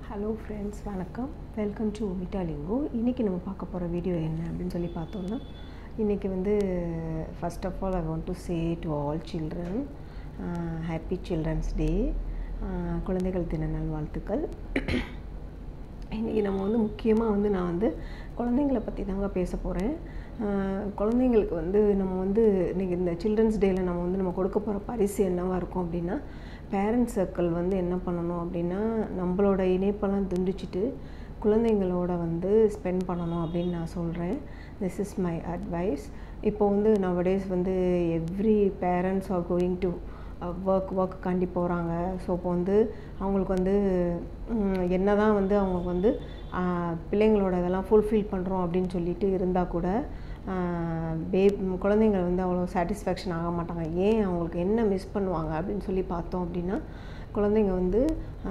hello friends வணக்கம் welcome to மிட்டாலிங்கோ இன்றைக்கி நம்ம பார்க்க போகிற வீடியோ என்ன அப்படின்னு சொல்லி பார்த்தோம்னா இன்றைக்கி வந்து first of all I want to say to all children happy children's day குழந்தைகள் தின நல்வாழ்த்துக்கள் இன்றைக்கி நம்ம வந்து முக்கியமாக வந்து நான் வந்து குழந்தைங்களை பற்றி தாங்க பேச போகிறேன் குழந்தைங்களுக்கு வந்து நம்ம வந்து இன்றைக்கி இந்த சில்ட்ரன்ஸ் டேயில் நம்ம வந்து நம்ம கொடுக்க போகிற பரிசு என்னவாக இருக்கும் அப்படின்னா பேரண்ட்ஸ் சர்க்கிள் வந்து என்ன பண்ணணும் அப்படின்னா நம்மளோட இணைப்பெல்லாம் துண்டிச்சிட்டு குழந்தைங்களோட வந்து ஸ்பெண்ட் பண்ணணும் அப்படின்னு நான் சொல்கிறேன் திஸ் இஸ் மை அட்வைஸ் இப்போ வந்து நவடேஸ் வந்து every parents are going to work ஒர்க்குக்காண்டி போகிறாங்க ஸோ இப்போ வந்து அவங்களுக்கு வந்து என்ன தான் வந்து அவங்களுக்கு வந்து பிள்ளைங்களோட இதெல்லாம் ஃபுல்ஃபில் பண்ணுறோம் அப்படின்னு சொல்லிட்டு இருந்தால் கூட பே குழந்தைங்கள் வந்து அவ்வளோ சாட்டிஸ்ஃபேக்ஷன் ஆக மாட்டாங்க ஏன் அவங்களுக்கு என்ன மிஸ் பண்ணுவாங்க அப்படின்னு சொல்லி பார்த்தோம் அப்படின்னா குழந்தைங்க வந்து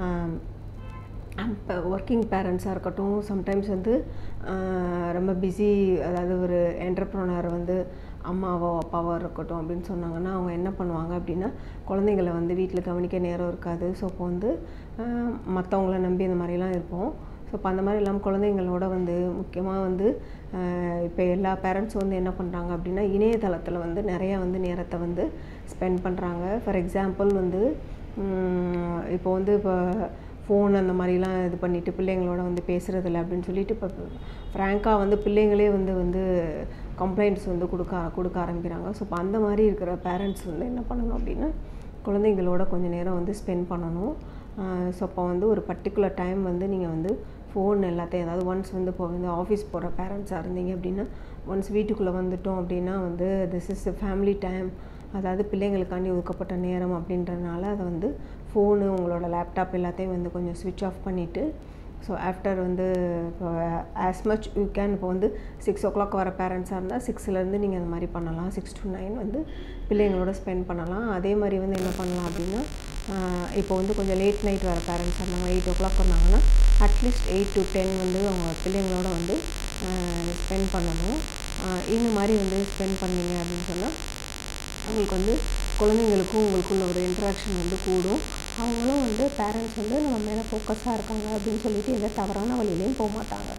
இப்போ ஒர்க்கிங் பேரண்ட்ஸாக இருக்கட்டும் சம்டைம்ஸ் வந்து ரொம்ப பிஸி அதாவது ஒரு என்டர்ப்ரனர் வந்து அம்மாவோ அப்பாவோ இருக்கட்டும் அப்படின்னு சொன்னாங்கன்னா அவங்க என்ன பண்ணுவாங்க அப்படின்னா குழந்தைங்கள வந்து வீட்டில் கவனிக்க நேரம் இருக்காது ஸோ இப்போ வந்து மற்றவங்கள நம்பி இந்த மாதிரிலாம் இருப்போம் ஸோ இப்போ அந்த மாதிரி இல்லாமல் குழந்தைங்களோட வந்து முக்கியமாக வந்து இப்போ எல்லா பேரண்ட்ஸும் வந்து என்ன பண்ணுறாங்க அப்படின்னா இணையதளத்தில் வந்து நிறையா வந்து நேரத்தை வந்து ஸ்பெண்ட் பண்ணுறாங்க ஃபார் எக்ஸாம்பிள் வந்து இப்போ வந்து இப்போ ஃபோன் அந்த மாதிரிலாம் இது பண்ணிவிட்டு பிள்ளைங்களோட வந்து பேசுகிறதில்ல அப்படின்னு சொல்லிட்டு இப்போ ஃப்ராங்காக வந்து பிள்ளைங்களே வந்து வந்து கம்ப்ளைண்ட்ஸ் வந்து கொடுக்க கொடுக்க ஆரம்பிக்கிறாங்க ஸோ இப்போ அந்த மாதிரி இருக்கிற பேரண்ட்ஸ் வந்து என்ன பண்ணணும் அப்படின்னா குழந்தைங்களோட கொஞ்சம் நேரம் வந்து ஸ்பெண்ட் பண்ணணும் ஸோ அப்போ வந்து ஒரு பர்டிகுலர் டைம் வந்து நீங்கள் வந்து ஃபோன் எல்லாத்தையும் அதாவது ஒன்ஸ் வந்து இப்போ வந்து ஆஃபீஸ் போகிற பேரண்ட்ஸாக இருந்தீங்க அப்படின்னா ஒன்ஸ் வீட்டுக்குள்ளே வந்துட்டோம் அப்படின்னா வந்து திஸ் இஸ் ஃபேமிலி டைம் அதாவது பிள்ளைங்களுக்காண்டி ஒதுக்கப்பட்ட நேரம் அப்படின்றதுனால அதை வந்து ஃபோனு உங்களோட லேப்டாப் எல்லாத்தையும் வந்து கொஞ்சம் ஸ்விட்ச் ஆஃப் பண்ணிவிட்டு ஸோ ஆஃப்டர் வந்து இப்போ ஆஸ் மச் யூ கேன் இப்போ வந்து சிக்ஸ் ஓ கிளாக் வர பேரண்ட்ஸாக இருந்தால் சிக்ஸ்லேருந்து நீங்கள் அந்த மாதிரி பண்ணலாம் சிக்ஸ் டு நைன் வந்து பிள்ளைங்களோட ஸ்பெண்ட் பண்ணலாம் அதே மாதிரி வந்து என்ன பண்ணலாம் அப்படின்னா இப்போ வந்து கொஞ்சம் லேட் நைட் வர பேரண்ட்ஸாக இருந்தாங்க எயிட் ஓ கிளாக் வந்தாங்கன்னா அட்லீஸ்ட் எயிட் டு டென் வந்து அவங்க பிள்ளைங்களோட வந்து ஸ்பெண்ட் பண்ணணும் இந்த மாதிரி வந்து ஸ்பெண்ட் பண்ணீங்க அப்படின்னு சொன்னால் அவங்களுக்கு வந்து குழந்தைங்களுக்கும் உங்களுக்குள்ள ஒரு இன்ட்ராக்ஷன் வந்து கூடும் அவங்களும் வந்து பேரண்ட்ஸ் வந்து நம்ம மேலே ஃபோக்கஸாக இருக்காங்க அப்படின்னு சொல்லிட்டு எந்த தவறான வழியிலையும் போக மாட்டாங்க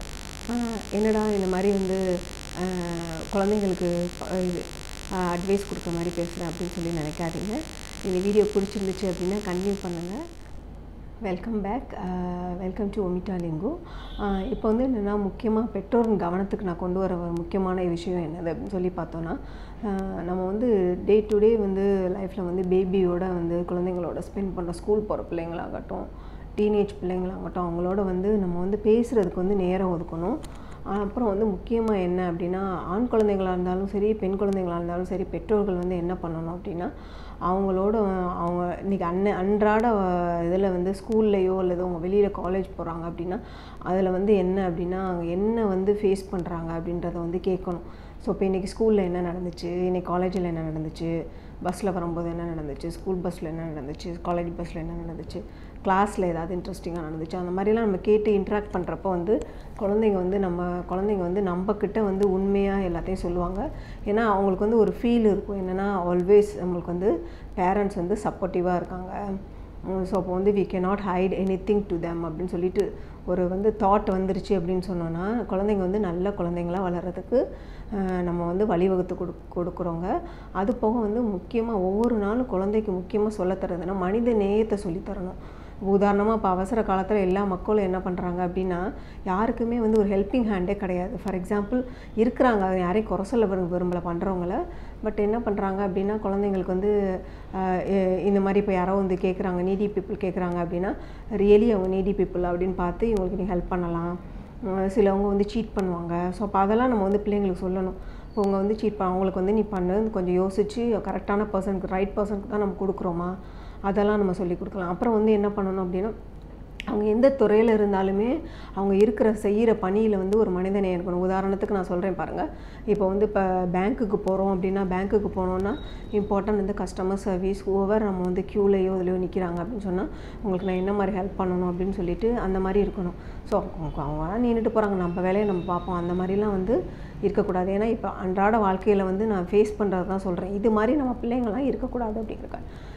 என்னடா இந்த மாதிரி வந்து குழந்தைங்களுக்கு இது அட்வைஸ் கொடுக்குற மாதிரி பேசுகிறேன் அப்படின்னு சொல்லி நினைக்காதீங்க இந்த வீடியோ பிடிச்சிருந்துச்சு அப்படின்னா கண்டினியூ பண்ணுங்கள் வெல்கம் பேக் வெல்கம் டு ஒமிட்டா லிங்கு இப்போ வந்து என்னென்னா முக்கியமாக பெற்றோரின் கவனத்துக்கு நான் கொண்டு வர ஒரு முக்கியமான விஷயம் என்னது அப்படின்னு சொல்லி பார்த்தோன்னா நம்ம வந்து டே டு டே வந்து லைஃப்பில் வந்து பேபியோட வந்து குழந்தைங்களோட ஸ்பெண்ட் பண்ணுற ஸ்கூல் போகிற பிள்ளைங்களாகட்டும் டீனேஜ் பிள்ளைங்களாகட்டும் அவங்களோட வந்து நம்ம வந்து பேசுகிறதுக்கு வந்து நேரம் ஒதுக்கணும் அப்புறம் வந்து முக்கியமாக என்ன அப்படின்னா ஆண் குழந்தைங்களாக இருந்தாலும் சரி பெண் குழந்தைங்களாக இருந்தாலும் சரி பெற்றோர்கள் வந்து என்ன பண்ணணும் அப்படின்னா அவங்களோட அவங்க இன்றைக்கி அன்ன அன்றாட இதில் வந்து ஸ்கூல்லையோ அல்லது அவங்க வெளியில் காலேஜ் போகிறாங்க அப்படின்னா அதில் வந்து என்ன அப்படின்னா அவங்க என்ன வந்து ஃபேஸ் பண்ணுறாங்க அப்படின்றத வந்து கேட்கணும் ஸோ இப்போ இன்றைக்கி ஸ்கூலில் என்ன நடந்துச்சு இன்றைக்கி காலேஜில் என்ன நடந்துச்சு பஸ்ஸில் வரும்போது என்ன நடந்துச்சு ஸ்கூல் பஸ்ஸில் என்ன நடந்துச்சு காலேஜ் பஸ்ஸில் என்ன நடந்துச்சு கிளாஸில் ஏதாவது இன்ட்ரெஸ்டிங்காக நடந்துச்சு அந்த மாதிரிலாம் நம்ம கேட்டு இன்ட்ராக்ட் பண்ணுறப்போ வந்து குழந்தைங்க வந்து நம்ம குழந்தைங்க வந்து நம்மக்கிட்ட வந்து உண்மையாக எல்லாத்தையும் சொல்லுவாங்க ஏன்னா அவங்களுக்கு வந்து ஒரு ஃபீல் இருக்கும் என்னென்னா ஆல்வேஸ் நம்மளுக்கு வந்து பேரண்ட்ஸ் வந்து சப்போர்ட்டிவாக இருக்காங்க ஸோ அப்போ வந்து we can not hide anything to them அப்படின்னு சொல்லிட்டு ஒரு வந்து தாட் வந்துருச்சு அப்படின்னு சொன்னோன்னா குழந்தைங்க வந்து நல்ல குழந்தைங்களாக வளர்கிறதுக்கு நம்ம வந்து வழிவகுத்து கொடு கொடுக்குறோங்க அது போக வந்து முக்கியமாக ஒவ்வொரு நாளும் குழந்தைக்கு முக்கியமாக சொல்லித்தரதுன்னா மனித நேயத்தை சொல்லித்தரணும் உதாரணமாக இப்போ அவசர காலத்தில் எல்லா மக்களும் என்ன பண்ணுறாங்க அப்படின்னா யாருக்குமே வந்து ஒரு ஹெல்ப்பிங் ஹேண்டே கிடையாது ஃபார் எக்ஸாம்பிள் இருக்கிறாங்க அதை யாரையும் குறை சொல்ல விரும்ப விரும்பலை பண்ணுறவங்கள பட் என்ன பண்ணுறாங்க அப்படின்னா குழந்தைங்களுக்கு வந்து இந்த மாதிரி இப்போ யாரோ வந்து கேட்குறாங்க நீடி பீப்புள் கேட்குறாங்க அப்படின்னா ரியலி அவங்க நீடி பீப்புள் அப்படின்னு பார்த்து இவங்களுக்கு நீ ஹெல்ப் பண்ணலாம் சிலவங்க வந்து சீட் பண்ணுவாங்க ஸோ அப்போ அதெல்லாம் நம்ம வந்து பிள்ளைங்களுக்கு சொல்லணும் இப்போ அவங்க வந்து சீட் பண்ண அவங்களுக்கு வந்து நீ பண்ணு கொஞ்சம் யோசித்து கரெக்டான பர்சனுக்கு ரைட் பர்சனுக்கு தான் நம்ம கொடுக்குறோமா அதெல்லாம் நம்ம சொல்லி கொடுக்கலாம் அப்புறம் வந்து என்ன பண்ணணும் அப்படின்னா அவங்க எந்த துறையில் இருந்தாலுமே அவங்க இருக்கிற செய்கிற பணியில் வந்து ஒரு மனிதனை இருக்கணும் உதாரணத்துக்கு நான் சொல்கிறேன் பாருங்கள் இப்போ வந்து இப்போ பேங்க்குக்கு போகிறோம் அப்படின்னா பேங்க்குக்கு போனோன்னா இம்பார்ட்டன்ட் வந்து கஸ்டமர் சர்வீஸ் ஓவர் நம்ம வந்து க்யூலையோ இதுலையோ நிற்கிறாங்க அப்படின்னு சொன்னால் உங்களுக்கு நான் என்ன மாதிரி ஹெல்ப் பண்ணணும் அப்படின்னு சொல்லிட்டு அந்த மாதிரி இருக்கணும் ஸோ அவங்க நின்றுட்டு போகிறாங்க நம்ம வேலையை நம்ம பார்ப்போம் அந்த மாதிரிலாம் வந்து இருக்கக்கூடாது ஏன்னா இப்போ அன்றாட வாழ்க்கையில் வந்து நான் ஃபேஸ் பண்ணுறது தான் சொல்கிறேன் இது மாதிரி நம்ம பிள்ளைங்கள்லாம் இருக்கக்கூடாது அப்படிங்கிறக்காக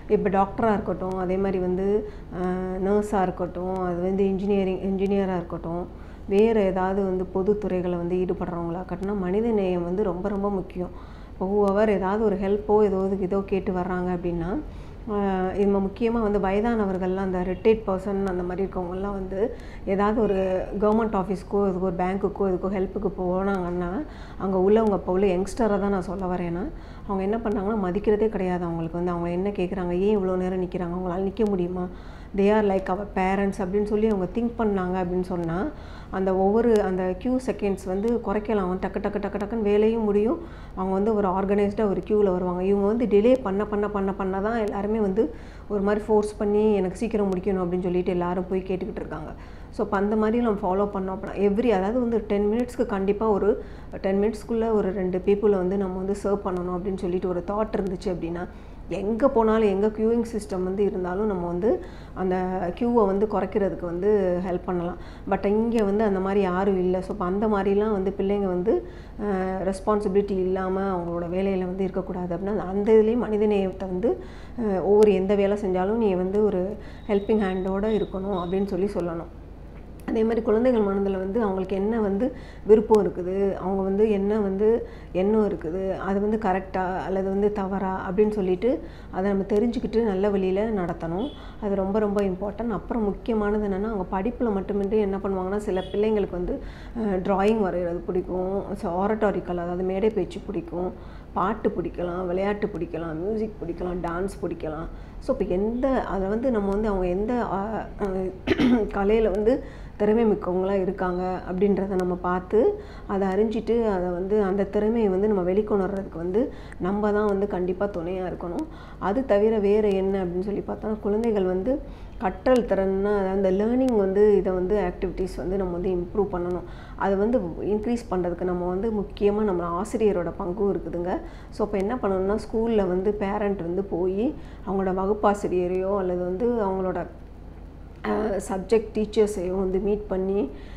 இப்போ டாக்டராக இருக்கட்டும் அதே மாதிரி வந்து நர்ஸாக இருக்கட்டும் அது வந்து இன்ஜினியரிங் இன்ஜினியராக இருக்கட்டும் வேறு ஏதாவது வந்து பொதுத்துறைகளை வந்து ஈடுபடுறவங்களா இருக்கட்டும்னா மனித நேயம் வந்து ரொம்ப ரொம்ப முக்கியம் இப்போ ஹூவர் ஏதாவது ஒரு ஹெல்ப்போ ஏதோ இது இதோ கேட்டு வர்றாங்க அப்படின்னா ஆஹ் இது முக்கியமாக வந்து வயதானவர்கள்லாம் அந்த ரிட்டையர்ட் பர்சன் அந்த மாதிரி இருக்கவங்கலாம் வந்து ஏதாவது ஒரு கவர்மெண்ட் ஆஃபீஸ்க்கோ இதுக்கு ஒரு பேங்க்குக்கோ இதுக்கோ ஹெல்ப்புக்கு போனாங்கன்னா அங்கே உள்ளவங்க இப்போ உள்ள யங்ஸ்டரை தான் நான் சொல்ல வரேன்னா அவங்க என்ன பண்ணாங்கன்னா மதிக்கிறதே கிடையாது அவங்களுக்கு வந்து அவங்க என்ன கேட்குறாங்க ஏன் இவ்வளோ நேரம் நிற்கிறாங்க அவங்களால நிற்க முடியுமா they are like our parents அப்படின்னு சொல்லி அவங்க திங்க் பண்ணாங்க அப்படின்னு சொன்னால் அந்த ஒவ்வொரு அந்த க்யூ செகண்ட்ஸ் வந்து குறைக்கலாம் அவன் டக்கு டக்கு டக்கு டக்குன்னு வேலையும் முடியும் அவங்க வந்து ஒரு ஆர்கனைஸ்டாக ஒரு க்யூவில் வருவாங்க இவங்க வந்து டிலே பண்ண பண்ண பண்ண பண்ண தான் எல்லாருமே வந்து ஒரு மாதிரி ஃபோர்ஸ் பண்ணி எனக்கு சீக்கிரம் முடிக்கணும் அப்படின்னு சொல்லிட்டு எல்லாரும் போய் கேட்டுக்கிட்டு இருக்காங்க ஸோ இப்போ அந்த மாதிரி நம்ம ஃபாலோ பண்ணோம் அப்படின்னா எவ்ரி அதாவது வந்து டென் மினிட்ஸ்க்கு கண்டிப்பாக ஒரு டென் மினிட்ஸ்க்குள்ளே ஒரு ரெண்டு பீப்புளை வந்து நம்ம வந்து சர்வ் பண்ணணும் அப்படின்னு சொல்லிட்டு ஒரு தாட் இருந்துச்சு அப்படின்னா எங்கே போனாலும் எங்கே க்யூவிங் சிஸ்டம் வந்து இருந்தாலும் நம்ம வந்து அந்த க்யூவை வந்து குறைக்கிறதுக்கு வந்து ஹெல்ப் பண்ணலாம் பட் இங்கே வந்து அந்த மாதிரி யாரும் இல்லை ஸோ இப்போ அந்த மாதிரிலாம் வந்து பிள்ளைங்க வந்து ரெஸ்பான்சிபிலிட்டி இல்லாமல் அவங்களோட வேலையில் வந்து இருக்கக்கூடாது அப்படின்னா அந்த இதுலேயும் மனிதநேயத்தை வந்து அஹ், ஒவ்வொரு எந்த வேலை செஞ்சாலும் நீ வந்து ஒரு ஹெல்பிங் ஹேண்டோடு இருக்கணும் அப்படின்னு சொல்லி சொல்லணும் அதே மாதிரி குழந்தைகள் மனதில் வந்து அவங்களுக்கு என்ன வந்து விருப்பம் இருக்குது அவங்க வந்து என்ன வந்து எண்ணம் இருக்குது அது வந்து கரெக்டாக அல்லது வந்து தவறா அப்படின்னு சொல்லிட்டு அதை நம்ம தெரிஞ்சுக்கிட்டு நல்ல வழியில் நடத்தணும் அது ரொம்ப ரொம்ப இம்பார்ட்டன்ட் அப்புறம் முக்கியமானது என்னென்னா அவங்க படிப்பில் மட்டுமின்றி என்ன பண்ணுவாங்கன்னா சில பிள்ளைங்களுக்கு வந்து ட்ராயிங் வரைகிறது பிடிக்கும் ஸோ ஆரட்டாரிக்கல் அதாவது மேடை பேச்சு பிடிக்கும் பாட்டு பிடிக்கலாம் விளையாட்டு பிடிக்கலாம் மியூசிக் பிடிக்கலாம் டான்ஸ் பிடிக்கலாம் ஸோ இப்போ எந்த அதை வந்து நம்ம வந்து அவங்க எந்த கலையில் வந்து திறமை மிக்கவங்களாக இருக்காங்க அப்படின்றத நம்ம பார்த்து அதை அறிஞ்சிட்டு அதை வந்து அந்த திறமையை வந்து நம்ம வெளிக்கொணர்றதுக்கு வந்து நம்ம தான் வந்து கண்டிப்பாக துணையாக இருக்கணும் அது தவிர வேறு என்ன அப்படின்னு சொல்லி பார்த்தா குழந்தைகள் வந்து கற்றல் திறன்னா அந்த லேர்னிங் வந்து இதை வந்து ஆக்டிவிட்டீஸ் வந்து நம்ம வந்து இம்ப்ரூவ் பண்ணணும் அது வந்து இன்க்ரீஸ் பண்ணுறதுக்கு நம்ம வந்து முக்கியமாக நம்ம ஆசிரியரோட பங்கும் இருக்குதுங்க ஸோ இப்போ என்ன பண்ணணும்னா ஸ்கூலில் வந்து பேரண்ட் வந்து போய் அவங்களோட வகுப்பாசிரியரையோ அல்லது வந்து அவங்களோட சப்ஜெக்ட் டீச்சர்ஸையும் வந்து மீட் பண்ணி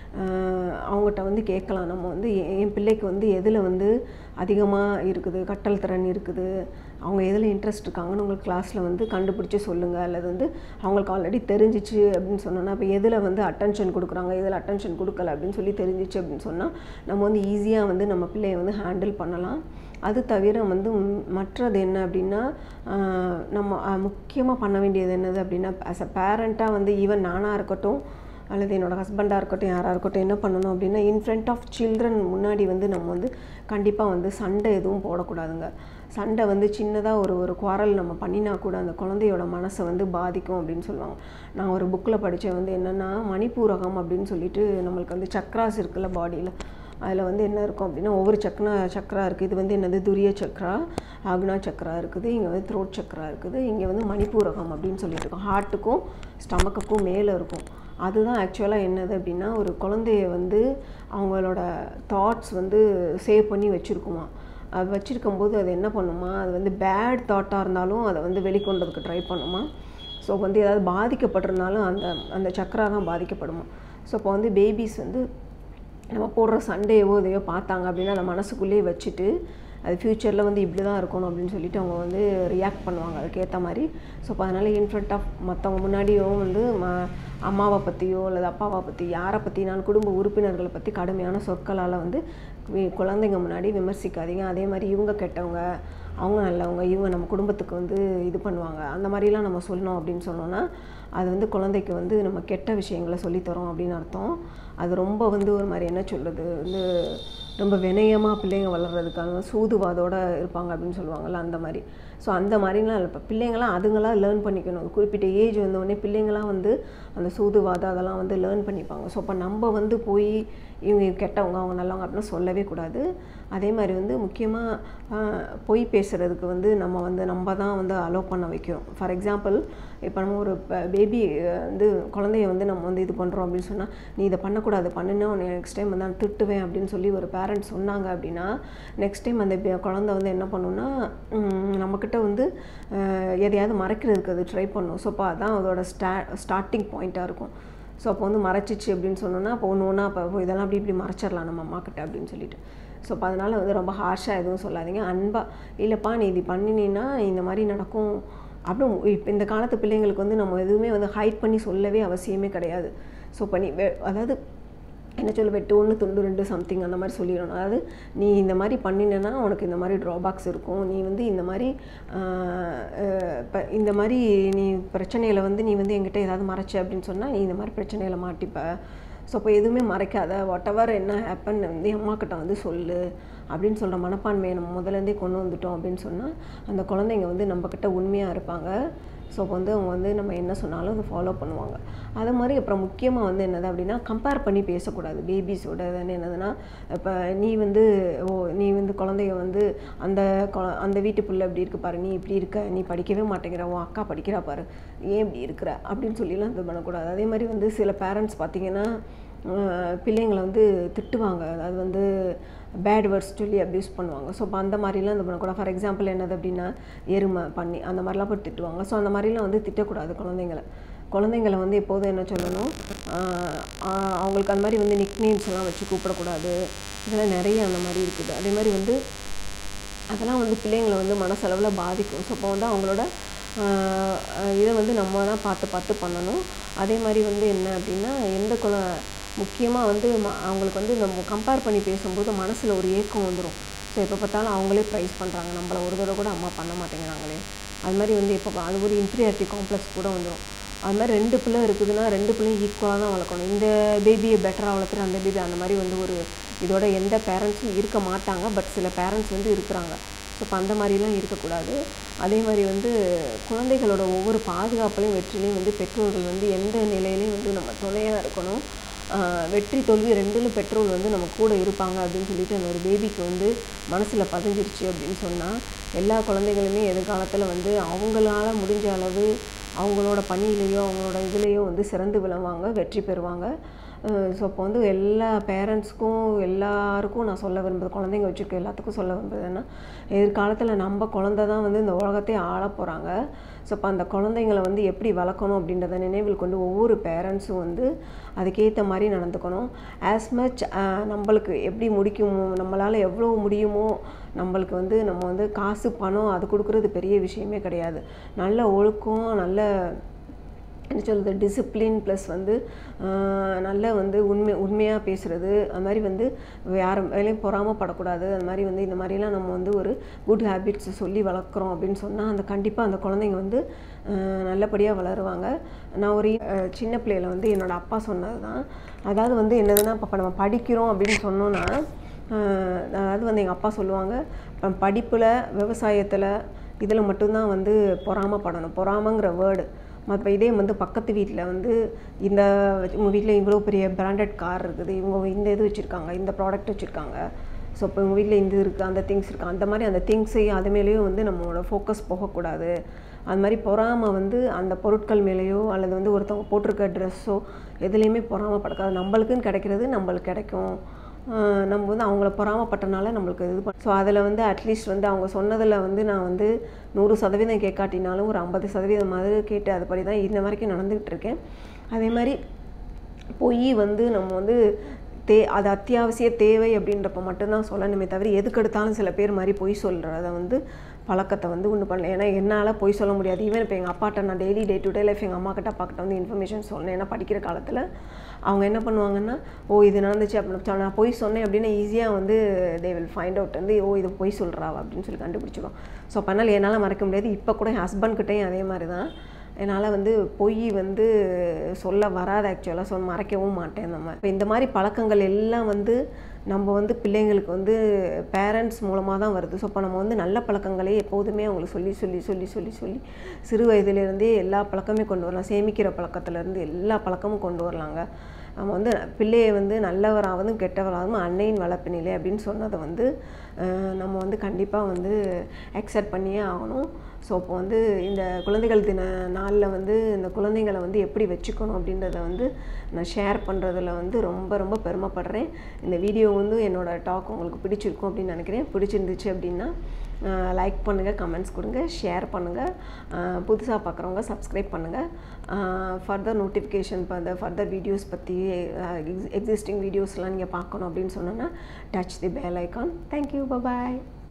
அஹ், அவங்ககிட்ட வந்து கேட்கலாம் நம்ம வந்து எ- என் பிள்ளைக்கு வந்து எதில் வந்து அதிகமாக இருக்குது கற்றல் திறன் இருக்குது அவங்க எதில் இன்ட்ரெஸ்ட் இருக்காங்கன்னு உங்களுக்கு கிளாஸில் வந்து கண்டுபிடிச்சி சொல்லுங்கள் அல்லது வந்து அவங்களுக்கு ஆல்ரெடி தெரிஞ்சிச்சு அப்படின்னு சொன்னோன்னா இப்போ எதில் வந்து அட்டென்ஷன் கொடுக்குறாங்க எதில் அட்டென்ஷன் கொடுக்கல அப்படின்னு சொல்லி தெரிஞ்சிச்சு அப்படின்னு சொன்னால் நம்ம வந்து ஈஸியாக வந்து நம்ம பிள்ளையை வந்து ஹேண்டில் பண்ணலாம் அது தவிர வந்து ம், மற்றது என்ன அப்படின்னா ஆஹ், நம்ம முக்கியமாக பண்ண வேண்டியது என்னது அப்படின்னா ஆஸ் அ பேரண்ட்டாக வந்து ஈவன் நானாக இருக்கட்டும் அல்லது என்னோடய ஹஸ்பண்டாக இருக்கட்டும் யாராக இருக்கட்டும் என்ன பண்ணணும் அப்படின்னா இன் ஃப்ரண்ட் ஆஃப் சில்ட்ரன் முன்னாடி வந்து நம்ம வந்து கண்டிப்பாக வந்து சண்டை எதுவும் போடக்கூடாதுங்க சண்டை வந்து சின்னதாக ஒரு ஒரு குரல் நம்ம பண்ணினா கூட அந்த குழந்தையோட மனசை வந்து பாதிக்கும் அப்படின்னு சொல்லுவாங்க நான் ஒரு புக்கில் படித்தேன் வந்து என்னென்னா மணிப்பூரகம் அப்படின்னு சொல்லிட்டு நம்மளுக்கு வந்து சக்ராஸ் இருக்குல்ல பாடியில் அதில் வந்து என்ன இருக்கும் அப்படின்னா ஒவ்வொரு சக்ரா சக்ரா இருக்குது இது வந்து என்னது துரிய சக்ரா ஆக்னா சக்ரா இருக்குது இங்கே வந்து த்ரோட் சக்ரா இருக்குது இங்கே வந்து மணிப்பூரகம் அப்படின்னு சொல்லிட்டு இருக்கோம் ஹார்ட்டுக்கும் ஸ்டமக்குக்கும் மேலே இருக்கும் அதுதான் ஆக்சுவலாக என்னது அப்படின்னா ஒரு குழந்தைய வந்து அவங்களோட தாட்ஸ் வந்து சேவ் பண்ணி வச்சுருக்குமா அது வச்சுருக்கும்போது அது என்ன பண்ணுமா அது வந்து பேட் தாட்டாக இருந்தாலும் அதை வந்து வெளிக்கொண்டதுக்கு ட்ரை பண்ணுமா ஸோ வந்து ஏதாவது பாதிக்கப்பட்டிருந்தாலும் அந்த அந்த சக்கரா தான் பாதிக்கப்படுமா ஸோ இப்போ வந்து பேபிஸ் வந்து நம்ம போடுற சண்டையவோ இதையோ பார்த்தாங்க அப்படின்னா அதை மனசுக்குள்ளேயே வச்சுட்டு அது ஃப்யூச்சரில் வந்து இப்படி தான் இருக்கணும் அப்படின்னு சொல்லிட்டு அவங்க வந்து ரியாக்ட் பண்ணுவாங்க அதுக்கேற்ற மாதிரி ஸோ அப்போ அதனால் இன்ஃப்ரண்ட் ஆஃப் மற்றவங்க முன்னாடியோ வந்து ம அம்மாவை பற்றியோ அல்லது அப்பாவை பற்றி யாரை பற்றினாலும் குடும்ப உறுப்பினர்களை பற்றி கடுமையான சொற்களால் வந்து வி- குழந்தைங்க முன்னாடி விமர்சிக்காதீங்க அதே மாதிரி இவங்க கெட்டவங்க அவங்க நல்லவங்க இவங்க நம்ம குடும்பத்துக்கு வந்து இது பண்ணுவாங்க அந்த மாதிரிலாம் நம்ம சொல்லணும் அப்படின்னு சொன்னோன்னா அது வந்து குழந்தைக்கு வந்து நம்ம கெட்ட விஷயங்களை சொல்லித்தரோம் அப்படின்னு அர்த்தம் அது ரொம்ப வந்து ஒரு மாதிரி என்ன சொல்கிறது வந்து ரொம்ப வினயமாக பிள்ளைங்க வளர்கிறதுக்காக சூதுவாதோட இருப்பாங்க அப்படின்னு சொல்லுவாங்கள்ல அந்த மாதிரி ஸோ அந்த மாதிரிலாம் இல்லை இப்போ பிள்ளைங்களாம் அதுங்களாம் லேர்ன் பண்ணிக்கணும் ஒரு குறிப்பிட்ட ஏஜ் வந்தோடனே பிள்ளைங்களாம் வந்து அந்த சூதுவாதம் அதெல்லாம் வந்து லேர்ன் பண்ணிப்பாங்க ஸோ அப்போ நம்ம வந்து போய் இவங்க கெட்டவங்க அவங்க நல்லவங்க அப்படின்னு சொல்லவே கூடாது அதே மாதிரி வந்து முக்கியமாக பொய் பேசுகிறதுக்கு வந்து நம்ம வந்து நம்ம தான் வந்து அலோவ் பண்ண வைக்கிறோம் ஃபார் எக்ஸாம்பிள் இப்போ நம்ம ஒரு பேபி வந்து குழந்தைய வந்து நம்ம வந்து இது பண்ணுறோம் அப்படின்னு சொன்னால் நீ இதை பண்ணக்கூடாது பண்ணுன்னா உன்னை நெக்ஸ்ட் டைம் வந்து நான் திட்டுவேன் அப்படின்னு சொல்லி ஒரு பேரண்ட்ஸ் சொன்னாங்க அப்படின்னா நெக்ஸ்ட் டைம் அந்த பே- குழந்தை வந்து என்ன பண்ணுன்னா உம், நம்மக்கிட்ட வந்து அஹ், எதையாவது மறைக்கிறதுக்கு அது ட்ரை பண்ணும் ஸோ அப்போ அதான் அதோட ஸ்டா ஸ்டார்டிங் பாயிண்ட்டாக இருக்கும் ஸோ அப்போ வந்து மறைச்சிச்சு அப்படின்னு சொன்னோன்னா அப்போ ஒன்று ஒன்றா அப்போ இதெல்லாம் அப்படி இப்படி மறைச்சிடலாம் நம்ம அம்மாக்கிட்ட அப்படின்னு சொல்லிட்டு ஸோ அப்போ அதனால் வந்து ரொம்ப ஹார்ஷாக எதுவும் சொல்லாதீங்க அன்பாக இல்லைப்பா நீ இது பண்ணினீன்னா இந்த மாதிரி நடக்கும் அப்படி இப்போ இந்த காலத்து பிள்ளைங்களுக்கு வந்து நம்ம எதுவுமே வந்து ஹைட் பண்ணி சொல்லவே அவசியமே கிடையாது ஸோ பண்ணி வெ- அதாவது என்ன சொல்ல வெட்டு ஒன்று துண்டு ரெண்டு சம்திங் அந்த மாதிரி சொல்லிடணும் அதாவது நீ இந்த மாதிரி பண்ணினேன்னா உனக்கு இந்த மாதிரி ட்ராபேக்ஸ் இருக்கும் நீ வந்து இந்த மாதிரி இப்போ இந்த மாதிரி நீ பிரச்சனைகளை வந்து நீ வந்து என்கிட்ட ஏதாவது மறைச்ச அப்படின்னு சொன்னால் நீ இந்த மாதிரி பிரச்சனைகளை மாட்டிப்ப ஸோ இப்போ எதுவுமே மறைக்காத வாட் எவர் என்ன ஹேப்பன் வந்து அம்மா கிட்ட வந்து சொல்லு அப்படின்னு சொல்கிற மனப்பான்மையை நம்ம முதலேருந்தே கொண்டு வந்துட்டோம் அப்படின்னு சொன்னால் அந்த குழந்தைங்க வந்து நம்மக்கிட்ட உண்மையாக இருப்பாங்க ஸோ வந்து அவங்க வந்து நம்ம என்ன சொன்னாலும் அதை ஃபாலோ பண்ணுவாங்க அது மாதிரி அப்புறம் முக்கியமாக வந்து என்னது அப்படின்னா கம்பேர் பண்ணி பேசக்கூடாது பேபிஸோட என்னதுன்னா இப்போ நீ வந்து ஓ நீ வந்து குழந்தைய வந்து அந்த கொ- அந்த வீட்டு புள்ள இப்படி இருக்கு பாரு நீ இப்படி இருக்க நீ படிக்கவே மாட்டேங்கிற உன் அக்கா படிக்கிறா பாரு ஏன் இப்படி இருக்கிற அப்படின்னு சொல்லிலாம் இது பண்ணக்கூடாது அதே மாதிரி வந்து சில பேரண்ட்ஸ் பார்த்தீங்கன்னா அஹ் பிள்ளைங்களை வந்து திட்டுவாங்க அதாவது வந்து பேட் வேர்ட்ஸ் சொல்லி அப்யூஸ் பண்ணுவாங்க ஸோ அப்போ அந்த மாதிரிலாம் இது பண்ணக்கூடாது ஃபார் எக்ஸாம்பிள் என்னது அப்படின்னா எருமை பண்ணி அந்த மாதிரிலாம் போய் திட்டுவாங்க ஸோ அந்த மாதிரிலாம் வந்து திட்டக்கூடாது குழந்தைங்கள குழந்தைங்கள வந்து எப்போதும் என்ன சொல்லணும் ஆஹ் ஆஹ் அவங்களுக்கு அந்த மாதிரி வந்து நிக் எல்லாம் வச்சு கூப்பிடக்கூடாது இதெல்லாம் நிறைய அந்த மாதிரி இருக்குது அதே மாதிரி வந்து அதெல்லாம் வந்து பிள்ளைங்களை வந்து மனசளவில் பாதிக்கும் ஸோ அப்போ வந்து அவங்களோட ஆஹ் அஹ் இதை வந்து நம்ம தான் பார்த்து பார்த்து பண்ணணும் அதே மாதிரி வந்து என்ன அப்படின்னா எந்த குல முக்கியமாக வந்து ம- அவங்களுக்கு வந்து நம்ம கம்பேர் பண்ணி பேசும்போது மனசில் ஒரு ஏக்கம் வந்துடும் ஸோ எப்போ பார்த்தாலும் அவங்களே ப்ரைஸ் பண்ணுறாங்க நம்மளை ஒரு தடவை கூட அம்மா பண்ண மாட்டேங்கிறாங்களே அது மாதிரி வந்து எப்போ அது ஒரு இன்ஃபீரியாரிட்டி காம்ப்ளெக்ஸ் கூட வந்துடும் அது மாதிரி ரெண்டு பிள்ளை இருக்குதுன்னா ரெண்டு பிள்ளையும் ஈக்குவலாக தான் வளர்க்கணும் இந்த பேபியை பெட்டராக வளர்த்துட்டு அந்த பேபி அந்த மாதிரி வந்து ஒரு இதோட எந்த பேரண்ட்ஸும் இருக்க மாட்டாங்க பட் சில பேரண்ட்ஸ் வந்து இருக்கிறாங்க ஸோ இப்போ அந்த மாதிரிலாம் இருக்கக்கூடாது அதே மாதிரி வந்து குழந்தைகளோட ஒவ்வொரு பாதுகாப்புலையும் வெற்றிலையும் வந்து பெற்றோர்கள் வந்து எந்த நிலையிலையும் வந்து நம்ம துணையாக இருக்கணும் ஆஹ் வெற்றி தோல்வி ரெண்டிலும் பெற்றோர் வந்து நம்ம கூட இருப்பாங்க அப்படின்னு சொல்லிட்டு அந்த ஒரு பேபிக்கு வந்து மனசில் பதிஞ்சிருச்சு அப்படின்னு சொன்னால் எல்லா குழந்தைகளுமே எதிர்காலத்தில் வந்து அவங்களால முடிஞ்ச அளவு அவங்களோட பணியிலையோ அவங்களோட இதுலேயோ வந்து சிறந்து விளங்குவாங்க வெற்றி பெறுவாங்க ஸோ இப்போ வந்து எல்லா பேரண்ட்ஸ்க்கும் எல்லாருக்கும் நான் சொல்ல விரும்புறது குழந்தைங்க வச்சுருக்க எல்லாத்துக்கும் சொல்ல விரும்புறது என்ன எதிர்காலத்தில் நம்ம குழந்தை தான் வந்து இந்த உலகத்தையே ஆள போகிறாங்க ஸோ இப்போ அந்த குழந்தைங்கள வந்து எப்படி வளர்க்கணும் அப்படின்றத நினைவில் கொண்டு ஒவ்வொரு பேரண்ட்ஸும் வந்து அதுக்கேற்ற மாதிரி நடந்துக்கணும் ஆஸ் மச் நம்மளுக்கு எப்படி முடிக்குமோ நம்மளால் எவ்வளோ முடியுமோ நம்மளுக்கு வந்து நம்ம வந்து காசு பணம் அது கொடுக்குறது பெரிய விஷயமே கிடையாது நல்ல ஒழுக்கம் நல்ல என்ன சொல்கிறது டிசிப்ளின் ப்ளஸ் வந்து ஆஹ், நல்ல வந்து உண்மை உண்மையாக பேசுகிறது அது மாதிரி வந்து யாரும் வேலையும் பொறாமப்படக்கூடாது அது மாதிரி வந்து இந்த மாதிரிலாம் நம்ம வந்து ஒரு குட் ஹேபிட்ஸ் சொல்லி வளர்க்குறோம் அப்படின்னு சொன்னால் அந்த கண்டிப்பாக அந்த குழந்தைங்க வந்து நல்லபடியாக வளருவாங்க நான் ஒரு ஆஹ், சின்ன பிள்ளையில வந்து என்னோடய அப்பா சொன்னது தான் அதாவது வந்து என்னதுன்னா இப்போ நம்ம படிக்கிறோம் அப்படின்னு சொன்னோன்னா ஆஹ், அதாவது வந்து எங்கள் அப்பா சொல்லுவாங்க படிப்பில் விவசாயத்தில் இதில் மட்டும்தான் வந்து பொறாமப்படணும் பொறாமங்கிற வேர்டு மற்ற இதே வந்து பக்கத்து வீட்டில் வந்து இந்த உங்கள் வீட்டில் இவ்வளோ பெரிய பிராண்டட் கார் இருக்குது இவங்க இந்த இது வச்சுருக்காங்க இந்த ப்ராடக்ட் வச்சுருக்காங்க ஸோ இப்போ உங்கள் வீட்டில் இந்த இருக்குது அந்த திங்ஸ் இருக்குது அந்த மாதிரி அந்த திங்ஸையும் அது மேலேயும் வந்து நம்மளோட ஃபோக்கஸ் போகக்கூடாது அது மாதிரி பொறாமை வந்து அந்த பொருட்கள் மேலேயோ அல்லது வந்து ஒருத்தவங்க போட்டிருக்க ட்ரெஸ்ஸோ எதுலேயுமே பொறாமப்படக்கூடாது நம்மளுக்குன்னு கிடைக்கிறது நம்மளுக்கு கிடைக்கும் ஆஹ் நம்ம வந்து அவங்கள பொறாமப்பட்டனால நம்மளுக்கு இது ஸோ அதில் வந்து அட்லீஸ்ட் வந்து அவங்க சொன்னதில் வந்து நான் வந்து நூறு சதவீதம் கேட்காட்டினாலும் ஒரு ஐம்பது சதவீதம் மாதிரி கேட்டு அதுபடி தான் இன்ன வரைக்கும் நடந்துக்கிட்டு இருக்கேன் அதே மாதிரி பொய் வந்து நம்ம வந்து தே அது அத்தியாவசிய தேவை அப்படின்றப்ப மட்டும்தான் சொல்லணுமே தவிர எதுக்கு எடுத்தாலும் சில பேர் மாதிரி பொய் சொல்கிறத வந்து பழக்கத்தை வந்து ஒன்று பண்ணல ஏன்னா என்னால் பொய் சொல்ல முடியாது ஈவன் இப்போ எங்கள் அப்பாட்ட நான் daily day to day life எங்கள் அம்மா கிட்ட அப்பாக்கிட்ட வந்து இன்ஃபர்மேஷன் சொன்னேன் ஏன்னா படிக்கிற காலத்தில் அவங்க என்ன பண்ணுவாங்கன்னா ஓ இது நடந்துச்சு அப்படின்னு சொன்னா, நான் பொய் சொன்னேன் அப்படின்னா ஈஸியாக வந்து தே வில் ஃபைண்ட் அவுட் வந்து ஓ இது பொய் சொல்கிறாவா அப்படின்னு சொல்லி கண்டுபிடிச்சிடும் ஸோ பண்ணால் என்னால் மறக்க முடியாது இப்போ கூட என் ஹஸ்பண்ட்கிட்டையும் அதே மாதிரி தான் என்னால் வந்து பொய் வந்து சொல்ல வராது ஆக்சுவலாக சொல் மறைக்கவும் மாட்டேன் நம்ம இப்போ இந்த மாதிரி பழக்கங்கள் எல்லாம் வந்து நம்ம வந்து பிள்ளைங்களுக்கு வந்து பேரண்ட்ஸ் மூலமாக தான் வருது ஸோ இப்போ நம்ம வந்து நல்ல பழக்கங்களே எப்போதுமே அவங்களுக்கு சொல்லி சொல்லி சொல்லி சொல்லி சொல்லி சிறு வயதிலேருந்தே எல்லா பழக்கமே கொண்டு வரலாம் சேமிக்கிற பழக்கத்துலேருந்து எல்லா பழக்கமும் கொண்டு வரலாங்க நம்ம வந்து பிள்ளையை வந்து நல்லவராவதும் கெட்டவராகவும் அன்னையின் வளர்ப்பினிலே அப்படின்னு சொன்னதை வந்து அஹ், நம்ம வந்து கண்டிப்பாக வந்து அக்செப்ட் பண்ணியே ஆகணும் ஸோ இப்போ வந்து இந்த குழந்தைகள் தின நாளில் வந்து இந்த குழந்தைங்களை வந்து எப்படி வச்சுக்கணும் அப்படின்றத வந்து நான் ஷேர் பண்ணுறதுல வந்து ரொம்ப ரொம்ப பெருமைப்படுறேன் இந்த வீடியோ வந்து என்னோடய டாக் உங்களுக்கு பிடிச்சிருக்கும் அப்படின்னு நினைக்கிறேன் பிடிச்சிருந்துச்சு அப்படின்னா லைக் பண்ணுங்கள் கமெண்ட்ஸ் கொடுங்க ஷேர் பண்ணுங்கள் புதுசாக பார்க்குறவங்க சப்ஸ்கிரைப் பண்ணுங்கள் ஃபர்தர் நோட்டிஃபிகேஷன் அந்த ஃபர்தர் வீடியோஸ் பற்றி எக்ஸிஸ்டிங் வீடியோஸ்லாம் நீங்கள் பார்க்கணும் அப்படின்னு சொன்னோன்னா touch the bell icon thank you bye bye